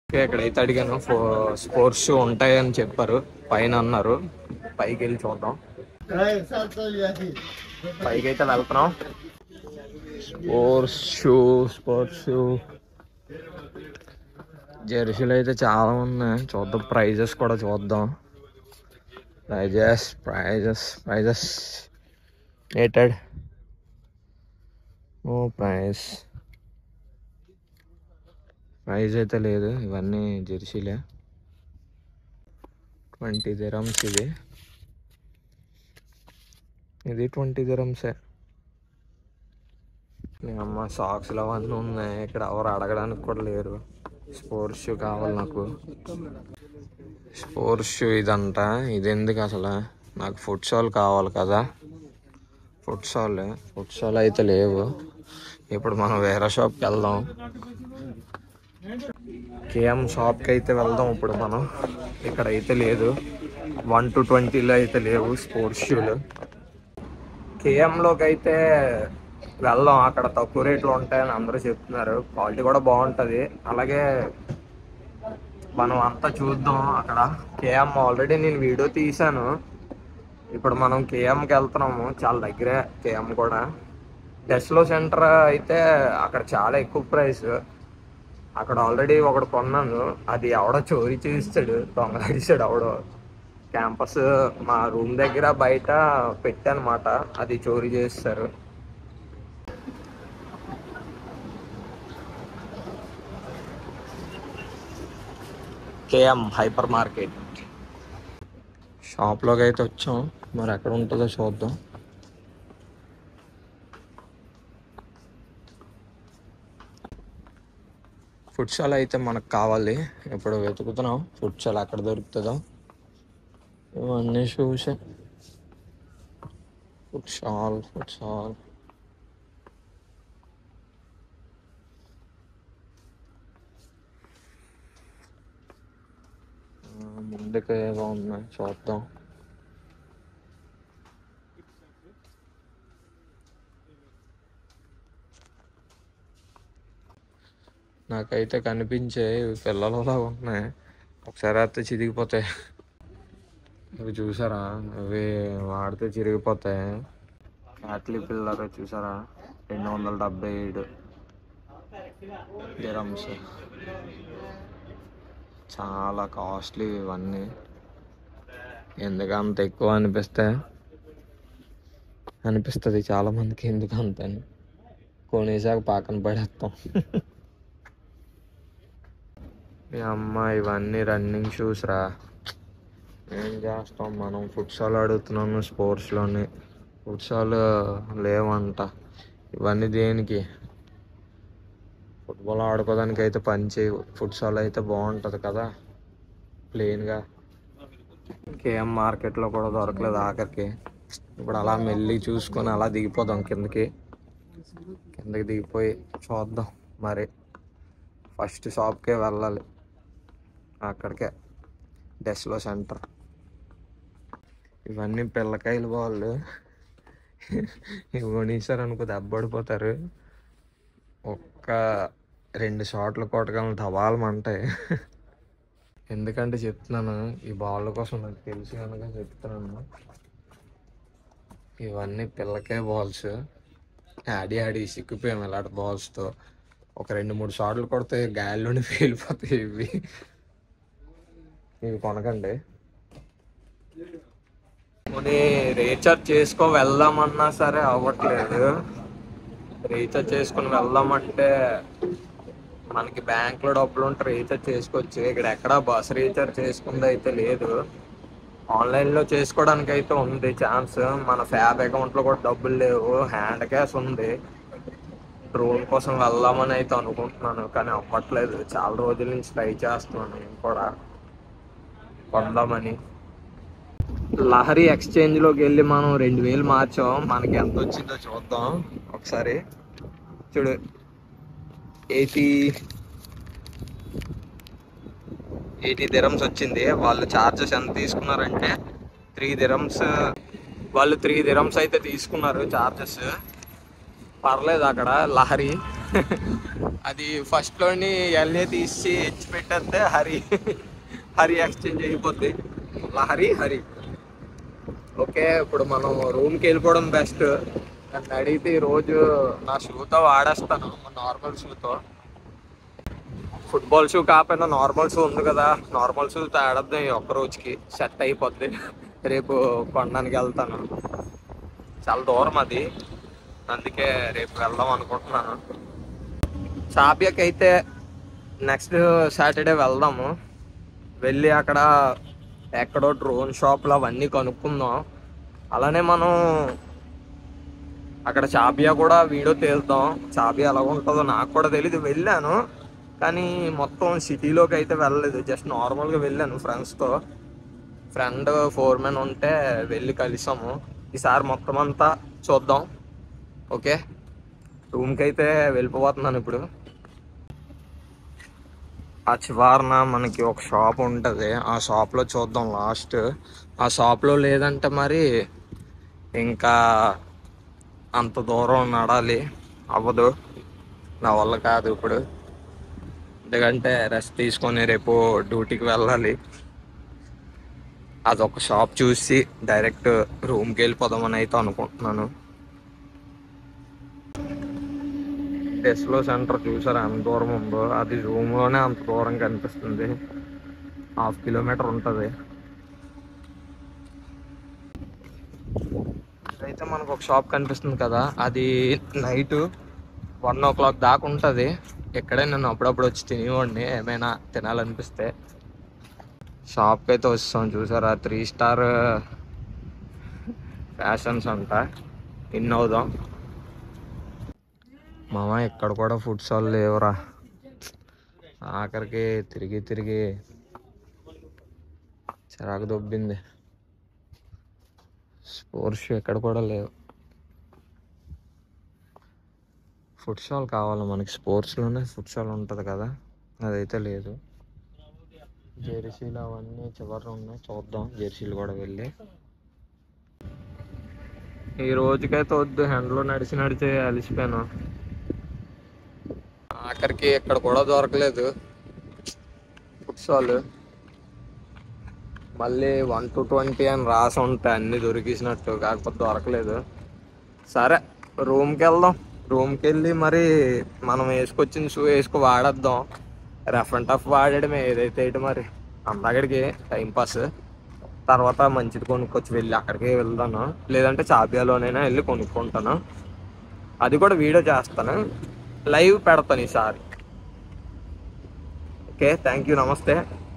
okay, ఇక్కడైతే అడిగాను ఫో స్పోర్ట్స్ షూ ఉంటాయని చెప్పారు పైన అన్నారు పైకి వెళ్ళి చూద్దాం పైకి అయితే వెళ్తున్నాం స్పోర్ట్స్ షూ స్పోర్ట్స్ షూ జెర్సీలు అయితే చాలా ఉన్నాయి చూద్దాం ప్రైజెస్ కూడా చూద్దాం ప్రైజెస్ ప్రైజెస్ ప్రైజెస్ రేటెడ్ ఓ ప్రైస్ ప్రైజ్ అయితే లేదు ఇవన్నీ జెర్సీలే ట్వంటీ దిరమ్స్ ఇది ఇది ట్వంటీ దిరమ్సే మీ అమ్మ సాక్స్లు అవన్నీ ఉన్నాయి ఇక్కడ ఎవరు అడగడానికి కూడా లేరు స్పోర్ట్స్ షూ కావాలి నాకు స్పోర్ట్స్ షూ ఇదంట ఇది ఎందుకు అసలు నాకు ఫుడ్ సాల్ కావాలి కదా ఫుడ్ సాల్ ఫుడ్ సాల్ అయితే లేవు ఇప్పుడు మనం వేరే షాప్కి వెళ్దాం కేఎం షాప్కి అయితే వెళ్దాం ఇప్పుడు మనం ఇక్కడ అయితే లేదు వన్ టు ట్వంటీలో అయితే లేవు స్పోర్ట్స్ షూలు కేఎంలోకి అయితే వెళ్దాం అక్కడ తక్కువ రేట్లో ఉంటాయని అందరూ చెప్తున్నారు క్వాలిటీ కూడా బాగుంటుంది అలాగే మనం అంతా చూద్దాం అక్కడ కేఎం ఆల్రెడీ నేను వీడియో తీశాను ఇప్పుడు మనం కేఎంకి వెళ్తున్నాము చాలా దగ్గరే కేఎం కూడా డెస్లో సెంటర్ అయితే అక్కడ చాలా ఎక్కువ ప్రైస్ అక్కడ ఆల్రెడీ ఒకటి కొన్నాను అది ఎవడో చోరీ చేస్తాడు దొంగలాడిస్తాడు ఎవడో క్యాంపస్ మా రూమ్ దగ్గర బయట పెట్టానమాట అది చోరీ చేస్తారు కేఎం హైపర్ మార్కెట్ షాప్లోకి అయితే వచ్చాం మరి ఎక్కడ ఉంటుందో చూద్దాం ఫుడ్ షాల్ అయితే మనకు కావాలి ఇప్పుడు వెతుకుతున్నాం ఫుడ్ షాల్ ఎక్కడ దొరుకుతుందో ఇవన్నీ shoes food stall food stall ముందుకు ఏవో ఉన్నాయి చూద్దాం నాకైతే కనిపించే ఇవి పిల్లలలా ఉన్నాయి ఒకసారి అయితే చిరిగిపోతాయి ఇవి చూసారా ఇవి వాడితే చిరిగిపోతాయి క్యాట్లీ పిల్లర్ చూసారా రెండు వందల డెబ్బై ఏడు దిరమ్స్ చాలా కాస్ట్లీ ఇవన్నీ ఎందుకు అంత ఎక్కువ అనిపిస్తే అనిపిస్తుంది చాలా మందికి ఎందుకు అంత అని కొనేసాక పాకన పడేస్తాం మీ అమ్మ ఇవన్నీ రన్నింగ్ షూస్ రా ఏం చేస్తాం మనం ఫుట్సాల్ అడుగుతున్నాము స్పోర్ట్స్లోని ఫుట్సాల్ లేవంట ఇవన్నీ దేనికి ఫుట్బాల్ ఆడుకోవడానికి అయితే పని చేయి ఫుట్సాల్ అయితే బాగుంటుంది కదా ప్లెయిన్గా కేఎం మార్కెట్లో కూడా దొరకలేదు ఆఖరికి ఇప్పుడు అలా మెల్లి చూసుకొని అలా దిగిపోదాం కిందకి కిందకి దిగిపోయి చూద్దాం మరి ఫస్ట్ షాప్కే వెళ్ళాలి అక్కడికే డెస్లో సెంటర్ ఇవన్నీ పిల్లకాయలు వాళ్ళు ఇవి కొనేసారనుకో దెబ్బడిపోతారు ఒక్క రెండు షాట్లు కొట్టగలను దవాలమంటాయి ఎందుకంటే చెప్తున్నాను ఈ బాల్ కోసం నాకు తెలుసు కనుక చెప్తున్నాను ఇవన్నీ పిల్లకే బాల్స్ ఆడి ఆడి సిక్కిపోయాం ఇలాంటి బాల్స్తో ఒక రెండు మూడు షాట్లు కొడితే గాలిలోనే పేలిపోతాయి ఇవి ఇవి కొనకండి పోనీ రీఛార్జ్ చేసుకో వెళ్దామన్నా సరే అవ్వట్లేదు రీఛార్జ్ చేసుకుని వెళ్దామంటే మనకి బ్యాంక్ లో డబ్బులు ఉంటే రీఛార్జ్ చేసుకోవచ్చు ఇక్కడ ఎక్కడ బస్ రీఛార్జ్ చేసుకుంది అయితే లేదు ఆన్లైన్ లో చేసుకోవడానికి అయితే ఉంది ఛాన్స్ మన ఫ్యాబ్ అకౌంట్ లో కూడా డబ్బులు లేవు హ్యాండ్ క్యాష్ ఉంది డ్రోన్ కోసం వెళ్దామని అయితే అనుకుంటున్నాను కానీ అవ్వట్లేదు చాలా రోజుల నుంచి ట్రై చేస్తున్నాను నేను కూడా కొందామని లహరి ఎక్స్చేంజ్ లోకి వెళ్ళి మనం రెండు వేలు మార్చాం మనకి ఎంత వచ్చిందో చూద్దాం ఒకసారి చూడు ఎయిటీ ఎయిటీ దిరమ్స్ వచ్చింది వాళ్ళు చార్జెస్ ఎంత తీసుకున్నారంటే త్రీ దిరమ్స్ వాళ్ళు త్రీ దిరమ్స్ అయితే తీసుకున్నారు చార్జెస్ పర్లేదు అక్కడ లహరి అది ఫస్ట్ లోని ఎల్ఏ తీసి హెచ్ పెట్టేస్తే హరి హరి ఎక్స్చేంజ్ అయిపోద్ది హరి హరి ఓకే ఇప్పుడు మనం రూమ్కి వెళ్ళిపోవడం బెస్ట్ నన్ను అడిగితే ఈ రోజు నా షూతో వాడేస్తాను నార్మల్ షూతో ఫుట్బాల్ షూ కాకపోయినా నార్మల్ షూ ఉంది కదా నార్మల్ షూ ఆడద్దాం ఈ ఒక్క రోజుకి సెట్ అయిపోద్ది రేపు కొనడానికి వెళ్తాను చాలా దూరం అది అందుకే రేపు వెళ్దాం అనుకుంటున్నాను షాపియాకి అయితే నెక్స్ట్ సాటర్డే వెళ్దాము వెళ్ళి అక్కడ ఎక్కడో డ్రోన్ షాప్లో అవన్నీ కనుక్కుందాం అలానే మనం అక్కడ చాబియా కూడా వీడియో తీద్దాం చాబియా ఎలా ఉంటుందో నాకు కూడా తెలియదు వెళ్ళాను కానీ మొత్తం సిటీలోకి అయితే వెళ్ళలేదు జస్ట్ నార్మల్గా వెళ్ళాను ఫ్రెండ్స్తో ఫ్రెండ్ ఫోర్ మెన్ ఉంటే వెళ్ళి కలిసాము ఈసారి మొత్తం అంతా చూద్దాం ఓకే రూమ్కి అయితే వెళ్ళిపోతున్నాను ఇప్పుడు ఆ చివరన మనకి ఒక షాప్ ఉంటుంది ఆ షాప్లో చూద్దాం లాస్ట్ ఆ షాప్లో లేదంటే మరి ఇంకా అంత దూరం నడాలి అవ్వదు నా వల్ల కాదు ఇప్పుడు ఎందుకంటే రెస్ట్ తీసుకొని రేపు డ్యూటీకి వెళ్ళాలి అదొక షాప్ చూసి డైరెక్ట్ రూమ్కి వెళ్ళిపోదామని అయితే అనుకుంటున్నాను టెస్లో సెంటర్ చూసారా ఎంత దూరం ఉందో అది రూమ్లోనే అంత దూరం కనిపిస్తుంది హాఫ్ కిలోమీటర్ ఉంటుంది అయితే మనకు ఒక షాప్ కనిపిస్తుంది కదా అది నైట్ వన్ ఓ క్లాక్ దాకా ఉంటుంది ఇక్కడే నేను అప్పుడప్పుడు వచ్చి తినేవాడిని ఏమైనా తినాలనిపిస్తే షాప్కి అయితే వస్తాం చూసారా త్రీ స్టార్ ఫ్యాషన్స్ అంట ఇన్ అవుదాం మామ ఇక్కడ కూడా ఫుడ్ స్టాల్ లేవురా ఆఖరికి తిరిగి తిరిగి చిరాకు దొబ్బింది స్పోర్ట్స్ ఎక్కడ కూడా లేవు ఫుడ్ స్టాల్ కావాలి మనకి స్పోర్ట్స్లోనే ఫుడ్ స్టాల్ ఉంటుంది కదా అదైతే లేదు జెర్సీలు అవన్నీ చివరి ఉన్నాయి చూద్దాం జెర్సీలు కూడా వెళ్ళి ఈ రోజుకైతే వద్దు హ్యాండ్లో నడిచి నడిచి అలిసిపోయాను ఆఖరికి ఇక్కడ కూడా దొరకలేదు ఫుడ్ స్టాల్ మళ్ళీ వన్ టు ట్వంటీ అని రాసి ఉంటాయి అన్ని దొరికేసినట్టు కాకపోతే దొరకలేదు సరే రూమ్కి వెళ్దాం రూమ్కి వెళ్ళి మరి మనం వేసుకొచ్చిన షూ వేసుకు వాడేద్దాం రఫ్ అండ్ టఫ్ వాడడమే ఏదైతే ఏంటి మరి అందక్కడికి టైంపాస్ తర్వాత మంచిది కొనుక్కొచ్చి వెళ్ళి అక్కడికే వెళ్దాను లేదంటే చాబియాలోనైనా వెళ్ళి కొనుక్కుంటాను అది కూడా వీడియో చేస్తాను లైవ్ పెడతాను ఈసారి ఓకే థ్యాంక్ యూ నమస్తే